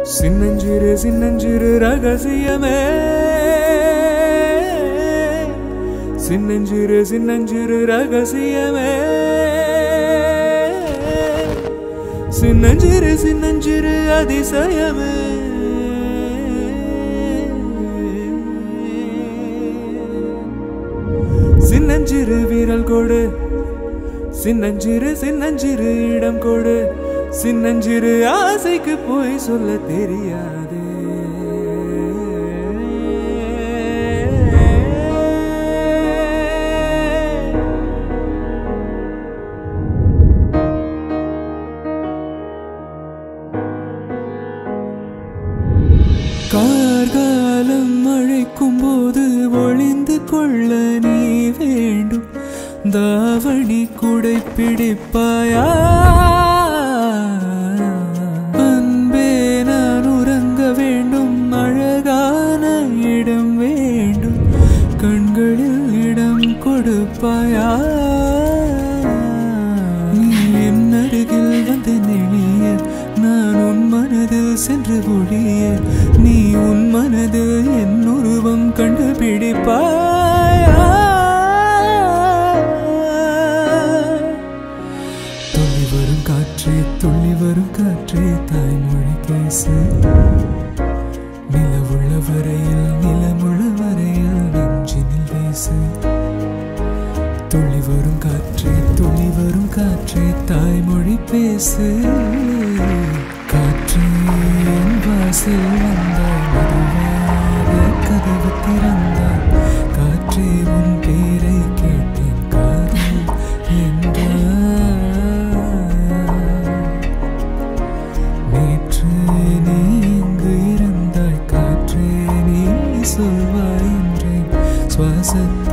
சின்னஞ்சிறு சின்னஞ்சிறு ரகசியமே சின்னஞ்சிறு சின்னஞ்சிறு ரகசியமே சின்னஞ்சிறு சின்னஞ்சிறு அதிசயமே சின்னஞ்சிறு வீரல் கொடு சின்னஞ்சிறு சின்னஞ்சிறு இடம் கொடு சின்னஞ்சிறு ஆசைக்கு போய் சொல்ல தெரியாது கார்காலம் அழைக்கும் போது ஒளிந்து கொள்ள நீ வேண்டும் தாவணி குடை பிடிப்பாயா அன்பே நான் உறங்க வேண்டும் அழகான இடம் வேண்டும் கண்களில் இடம் கொடுப்பாயா நீ என் அருகில் வந்து நெளிய நான் உன் மனதில் சென்று ஒழிய நீ உன் மனதில் என் உருவம் கண்டுபிடிப்பாயா துள்ளி வரும் காற்றே துள்ளி வரும் காற்றே தாய்மொழி பேசு நிலவுள்ள வரையில் நிலமுள்ள வரையில் நெஞ்சினில் பேசு துள்ளி வரும் காற்றே துள்ளி வரும் காற்றே தாய்மொழி பேசு காற்றே என் வாசல் வந்தாய் மெதுவாக கதவு திறந்தாய் காற்றே உன் பேரை கேட்டேன் காதல் என்றாய் நேற்று நீ இங்கு இருந்தாய் காற்றே நீ சொல்வாய் என்றேன் சுவாசத்தை